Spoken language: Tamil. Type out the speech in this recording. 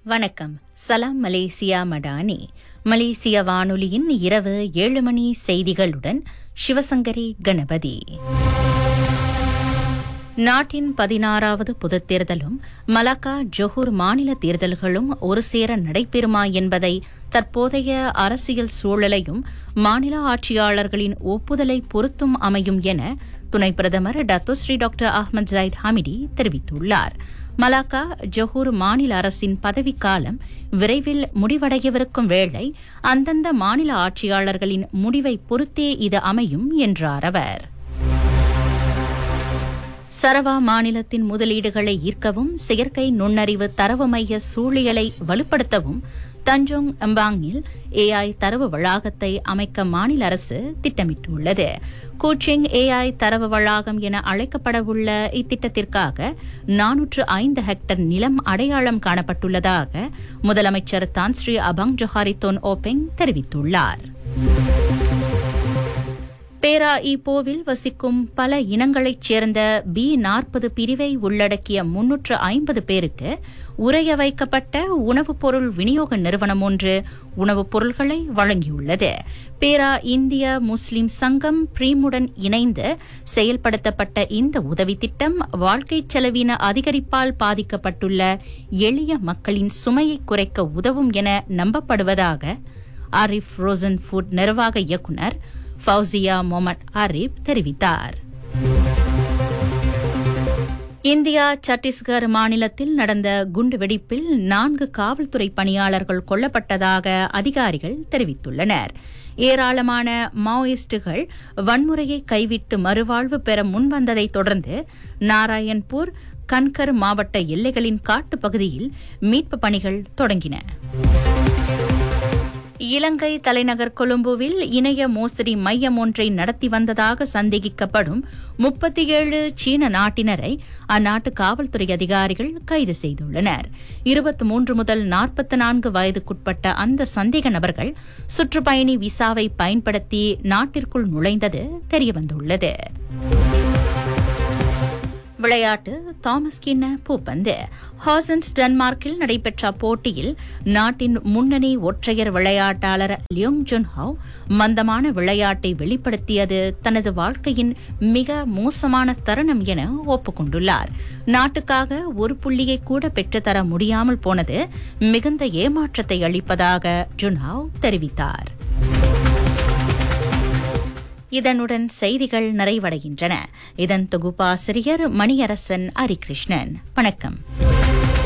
வணக்கம் சலாம் மலேசியா மடானி மலேசிய வானொலியின் இரவு ஏழு மணி செய்திகளுடன் சிவசங்கரி கணபதி நாட்டின் பதினாறாவது பொதுத் தேர்தலும் மலாக்கா ஜொஹூர் மாநில தேர்தல்களும் ஒரு சேர நடைபெறுமா என்பதை தற்போதைய அரசியல் சூழலையும் மாநில ஆட்சியாளர்களின் ஒப்புதலை பொறுத்தும் அமையும் என துணை பிரதமர் Datuk Seri doctor Ahmad Zahid Hamidi தெரிவித்துள்ளார் மலாக்கா ஜொஹூர் மாநில அரசின் பதவிக்காலம் விரைவில் முடிவடையவிருக்கும் வேளை அந்தந்த மாநில ஆட்சியாளர்களின் முடிவை பொறுத்தே இது அமையும் என்றார் அவர் சரவா மாநிலத்தின் முதலீடுகளை ஈர்க்கவும் செயற்கை நுண்ணறிவு தரவு மைய சூழியலை வலுப்படுத்தவும் தஞ்சோங் எம்பாங்கில் ஏஐ தரவு வளாகத்தை அமைக்க மாநில அரசு திட்டமிட்டுள்ளது கூச்சிங் ஏஐ தரவு வளாகம் என அழைக்கப்படவுள்ள இத்திட்டத்திற்காக நானூற்று ஐந்து ஹெக்டர் நிலம் அடையாளம் காணப்பட்டுள்ளதாக முதலமைச்சர் தான்ஸ்ரீ அபங் ஜொஹாரித்தோன் ஓபெங் தெரிவித்துள்ளார் பேரா ஈப்போவில் வசிக்கும் பல இனங்களைச் சேர்ந்த பி நாற்பது பிரிவை உள்ளடக்கிய முன்னூற்று ஐம்பது பேருக்கு உறைய வைக்கப்பட்ட உணவுப் பொருள் விநியோக நிறுவனம் ஒன்று உணவுப் பொருள்களை வழங்கியுள்ளது பேரா இந்திய முஸ்லிம் சங்கம் பிரீமுடன் இணைந்து செயல்படுத்தப்பட்ட இந்த உதவி திட்டம் வாழ்க்கை செலவின அதிகரிப்பால் பாதிக்கப்பட்டுள்ள எளிய மக்களின் சுமையை குறைக்க உதவும் என நம்பப்படுவதாக ஆரிஃப் ரோசன் ஃபுட் நிர்வாக இயக்குநர் ஃபவுசியா மொமட் ஆரிப் தெரிவித்தார் இந்தியா சத்தீஸ்கர் மாநிலத்தில் நடந்த குண்டுவெடிப்பில் நான்கு காவல்துறை பணியாளர்கள் கொல்லப்பட்டதாக அதிகாரிகள் தெரிவித்துள்ளனர் ஏராளமான மாவோயிஸ்டுகள் வன்முறையை கைவிட்டு மறுவாழ்வு பெற முன்வந்ததை தொடர்ந்து நாராயண்பூர் கன்கர் மாவட்ட எல்லைகளின் காட்டுப் பகுதியில் மீட்புப் பணிகள் தொடங்கின இலங்கை தலைநகர் கொழும்புவில் இணைய மோசடி மையம் ஒன்றை நடத்தி வந்ததாக சந்தேகிக்கப்படும் முப்பத்தி ஏழு சீன நாட்டினரை அந்நாட்டு காவல்துறை அதிகாரிகள் கைது செய்துள்ளனர் இருபத்தி மூன்று முதல் நாற்பத்தி நான்கு வயதுக்குட்பட்ட அந்த சந்தேக நபர்கள் சுற்றுப்பயணி விசாவை பயன்படுத்தி நாட்டிற்குள் நுழைந்தது தெரியவந்துள்ளது விளையாட்டு தாமஸ் கிண்ண பூப்பந்து ஹாசன்ஸ் டென்மார்க்கில் நடைபெற்ற போட்டியில் நாட்டின் முன்னணி ஒற்றையர் விளையாட்டாளர் லியோங் ஜுன் ஹவ் மந்தமான விளையாட்டை வெளிப்படுத்தியது தனது வாழ்க்கையின் மிக மோசமான தருணம் என ஒப்புக்கொண்டுள்ளார் நாட்டுக்காக ஒரு புள்ளியை கூட பெற்றுத்தர முடியாமல் போனது மிகுந்த ஏமாற்றத்தை அளிப்பதாக ஜுன்ஹாவ் தெரிவித்தார் இதனுடன் செய்திகள் நிறைவடைகின்றன இதன் தொகுப்பாசிரியர் மணியரசன் ஹரிகிருஷ்ணன் வணக்கம்